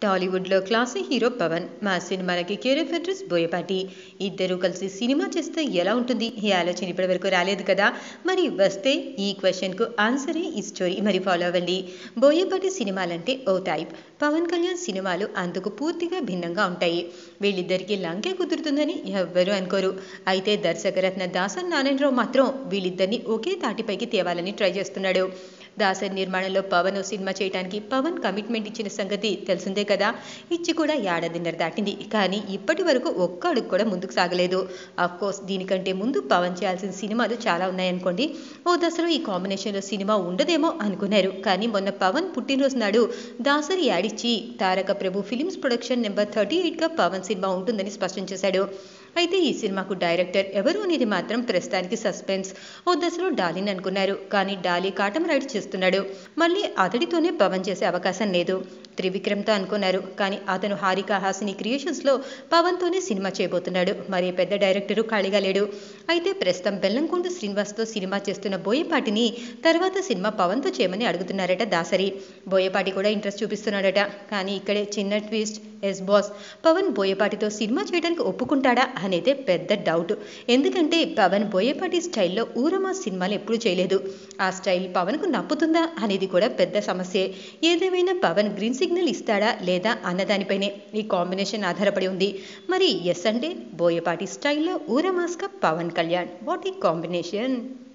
టాలీవుడ్లో classy hero Pawan మా సినిమాలకి కేరఫ్ అడ్రస్ బోయపాటి ఇద్దరూ కలిసి సినిమా చేస్తే ఎలా ఉంటుంది ఈ ఆలోచన ఇప్పటి వరకు రాలేదు కదా మరి వస్తే ఈ క్వశ్చన్కు ఆన్సరే ఈ స్టోరీ మరి ఫాలో అవ్వండి బోయపాటి సినిమాలంటే ఓ టైప్ పవన్ కళ్యాణ్ సినిమాలు అందుకు పూర్తిగా భిన్నంగా ఉంటాయి వీళ్ళిద్దరికీ లంకే కుదురుతుందని ఎవ్వరూ అనుకోరు అయితే దర్శకరత్న దాసన్ నారాయణరావు మాత్రం వీళ్ళిద్దరిని ఒకే తాటిపైకి తేవాలని ట్రై చేస్తున్నాడు దాసరి నిర్మాణంలో పవన్ ఓ సినిమా చేయడానికి పవన్ కమిట్మెంట్ ఇచ్చిన సంగతి తెలిసిందే కదా ఇచ్చి కూడా ఏడాదిన్నర దాటింది కానీ ఇప్పటి వరకు ఒక్క అడుగు కూడా ముందుకు సాగలేదు అఫ్ కోర్స్ దీనికంటే ముందు పవన్ చేయాల్సిన సినిమాలు చాలా ఉన్నాయనుకోండి ఓ దశలో ఈ కాంబినేషన్లో సినిమా ఉండదేమో అనుకున్నారు కానీ మొన్న పవన్ పుట్టినరోజు నాడు దాసరి యాడిచ్చి Taraka Prabhu films production number thirty ఎయిట్గా పవన్ సినిమా ఉంటుందని స్పష్టం చేశాడు అయితే ఈ సినిమాకు డైరెక్టర్ ఎవరు అనేది మాత్రం ప్రస్తుతానికి సస్పెన్స్ ఓ దశలో డాలిని అనుకున్నారు కానీ డాలీ కాటం రైడ్ చేస్తున్నాడు మళ్ళీ అతడితోనే పవన్ చేసే అవకాశం లేదు త్రివిక్రమ్తో అనుకున్నారు కానీ అతను హారిక హాసిని క్రియేషన్స్లో పవన్తోనే సినిమా చేయబోతున్నాడు మరి పెద్ద డైరెక్టరు ఖాళీగా లేడు అయితే ప్రస్తుతం బెల్లంకొండ శ్రీనివాస్తో సినిమా చేస్తున్న బోయపాటిని తర్వాత సినిమా పవన్తో చేయమని అడుగుతున్నారట దాసరి బోయపాటి కూడా ఇంట్రెస్ట్ చూపిస్తున్నాడట కానీ ఇక్కడే చిన్న ట్విస్ట్ ఎస్ బాస్ పవన్ బోయపాటితో సినిమా చేయడానికి ఒప్పుకుంటాడా అనేది పెద్ద డౌట్ ఎందుకంటే పవన్ బోయపాటి స్టైల్లో ఊరమా సినిమాలు ఎప్పుడూ చేయలేదు ఆ స్టైల్ పవన్కు నప్పుతుందా అనేది కూడా పెద్ద సమస్యే ఏదేమైనా పవన్ గ్రీన్ సిగ్నల్ ఇస్తాడా లేదా అన్నదానిపైనే ఈ కాంబినేషన్ ఆధారపడి ఉంది మరి ఎస్ అంటే బోయపాటి స్టైల్లో ఊరమాస్క పవన్ కళ్యాణ్ వాట్ ఈ కాంబినేషన్